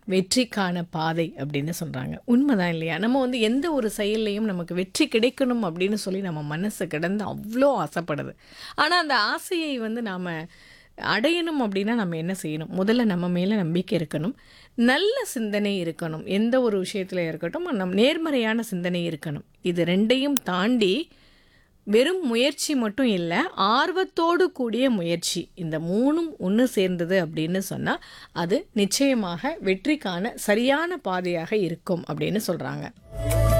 வெற்றிக்கான பாதை அப்படின்னு சொல்கிறாங்க உண்மைதான் இல்லையா நம்ம வந்து எந்த ஒரு செயல்லையும் நமக்கு வெற்றி கிடைக்கணும் அப்படின்னு சொல்லி நம்ம மனசு கிடந்து அவ்வளோ ஆசைப்படுது ஆனால் அந்த ஆசையை வந்து நாம் அடையணும் அப்படின்னா நம்ம என்ன செய்யணும் முதல்ல நம்ம மேலே நம்பிக்கை இருக்கணும் நல்ல சிந்தனை இருக்கணும் எந்த ஒரு விஷயத்தில் இருக்கட்டும் நம் நேர்மறையான சிந்தனை இருக்கணும் இது ரெண்டையும் தாண்டி வெறும் முயற்சி மட்டும் இல்லை ஆர்வத்தோடு கூடிய முயற்சி இந்த மூணும் ஒன்று சேர்ந்தது அப்படின்னு சொன்னால் அது நிச்சயமாக வெற்றிக்கான சரியான பாதையாக இருக்கும் அப்படின்னு சொல்கிறாங்க